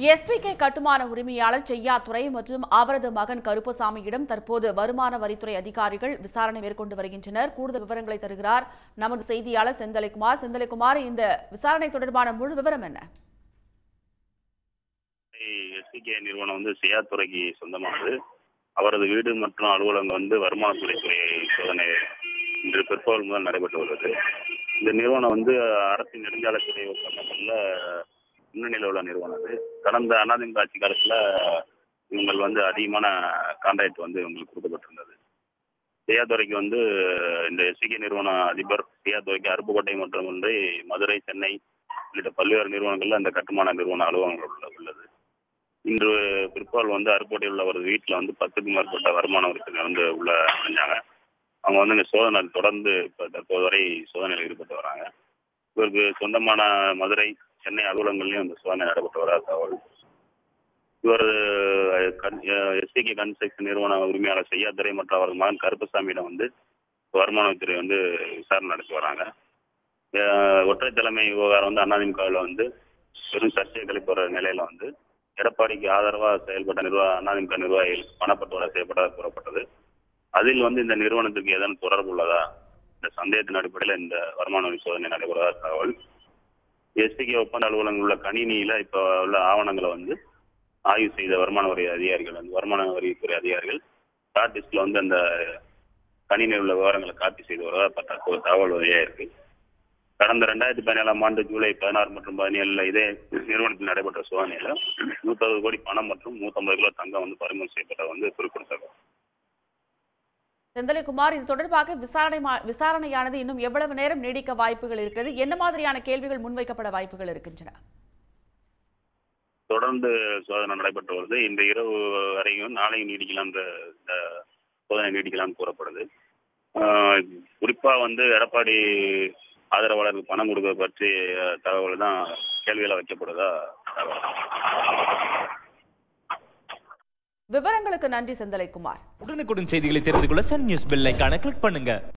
SPK கட்டுமான உரிமையாளர் செய்யாத்துறை மற்றும் அவரது மகன் கருப்பசாமியிடம் தற்போது வருமான வரித்துறை அதிகாரிகள் விசாரணை மேற்கொண்டு வருகின்றனர் கூடுதல் விவரங்களை தருகிறார் நமது செய்தியாளர் செந்தலைக்குமார் செந்தலைக்குமார் இந்த விசாரணை தொடர்பான முழு விவரம் என்ன எஸ்சிகே நிறுவனம் வந்து செய்யாத்துறைக்கு சொந்தமானது அவரது வீடு மற்றும் அலுவலகம் வந்து வருமானத்துறைத்துறை சோதனை இன்று பிற்பகல் முதல் நடைபெற்று வருகிறது இந்த நிறுவனம் வந்து அரசின் நெடுஞ்சாலைத்துறை ஒப்பந்தங்கள்ல முன்னணியில் உள்ள நிறுவனம் அது கடந்த அண்ணாதிமுக ஆட்சி காலத்துல இவங்கள் வந்து அதிகமான கான்ட்ராக்ட் வந்து இவங்களுக்கு கொடுக்கப்பட்டிருந்தது செய்யாத்துறைக்கு வந்து இந்த எஸ்சிகே நிறுவன அதிபர் செய்யாத்துறைக்கு அருப்புக்கோட்டை மற்றும் ஒன்றை மதுரை சென்னை உள்ளிட்ட பல்வேறு நிறுவனங்கள்ல அந்த கட்டுமான நிறுவன அலுவலகங்கள் உள்ள- உள்ளது இன்று பிற்பகல் வந்து அருப்புக்கோட்டையில் உள்ள ஒரு வீட்டில் வந்து பத்துக்கும் மேற்பட்ட வருமான வரித்துறையினர் வந்து உள்ள நுழைஞ்சாங்க அவங்க வந்து இங்கே சோதனை தொடர்ந்து இப்போ தற்போது வரை சோதனையில் ஈடுபட்டு வராங்க இவருக்கு சொந்தமான மதுரை சென்னை அலுவலகங்கள்லையும் இந்த சோதனை நடைபெற்று வர தகவல் இவர் எஸ்பிகே கன்ஸ்ட்ரக்ஷன் நிறுவன உரிமையாளர் செய்யாதுரை மற்றும் அவரது மகன் கருப்பசாமியிடம் வந்து வருமானத்துறை வந்து விசாரணை நடத்தி வராங்க அஹ் ஒற்றை தலைமை விவகாரம் வந்து அதிமுகவில் வந்து பெரும் சர்ச்சையை கிளப்பி நிலையில வந்து எடப்பாடிக்கு ஆதரவாக செயல்பட்ட நிர்வாக அதிமுக நிர்வாகிகள் பணப்பட்டுவாடா செய்யப்பட்டதாக கூறப்பட்டது அதில் வந்து இந்த நிறுவனத்துக்கு ஏதேனும் தொடர்பு உள்ளதா இந்த சந்தேகத்தின் அடிப்படையில் இந்த வருமான வரி சோதனை நடைபெறுவதா தகவல் எஸ்பிகே ஒப்பந்த அலுவலகங்கள் உள்ள கணினியில இப்போ உள்ள ஆவணங்களை வந்து ஆய்வு செய்த வருமான வரி அதிகாரிகள் வந்து வருமான வரித்துறை அதிகாரிகள் ஷார்ட் லிஸ்ட்ல வந்து அந்த கணினியில் உள்ள விவரங்களை காப்பி செய்து வருவதா பட்ட ஒரு தகவல் வழியா இருக்கு கடந்த ரெண்டாயிரத்தி பதினேழாம் ஆண்டு ஜூலை பதினாறு மற்றும் பதினேழுல இதே நிறுவனத்தில் நடைபெற்ற சோதனையில நூத்தறுபது கோடி பணம் மற்றும் நூத்தம்பது கிலோ தங்கம் வந்து பறிமுதல் செய்யப்பட்டது வந்து குறிப்பிடத்தக்கது செந்தலைக்குமார் இது தொடர்பாக விசாரணை மா- விசாரணையானது இன்னும் எவ்வளவு நேரம் நீடிக்க வாய்ப்புகள் இருக்கிறது என்ன மாதிரியான கேள்விகள் முன்வைக்கப்பட வாய்ப்புகள் இருக்கின்றன தொடர்ந்து சோதனை நடைபெற்று வருது இந்த இரவு வரையும் நாளையும் நீடிக்கலாம் இந்த இந்த சோதனை நீடிக்கலாம்னு கூறப்படுது ஆஹ் குறிப்பா வந்து எடப்பாடி ஆதரவாளருக்கு பணம் கொடுக்க பற்றி தகவல் தான் கேள்வியில வைக்கப்படுதா தகவல் விவரங்களுக்கு நன்றி செந்தலைக்குமார் உடனுக்குடன் செய்திகளை தெரிந்து கொள்ள சன் நியூஸ் பெல் ஐகானை கிளிக் பண்ணுங்க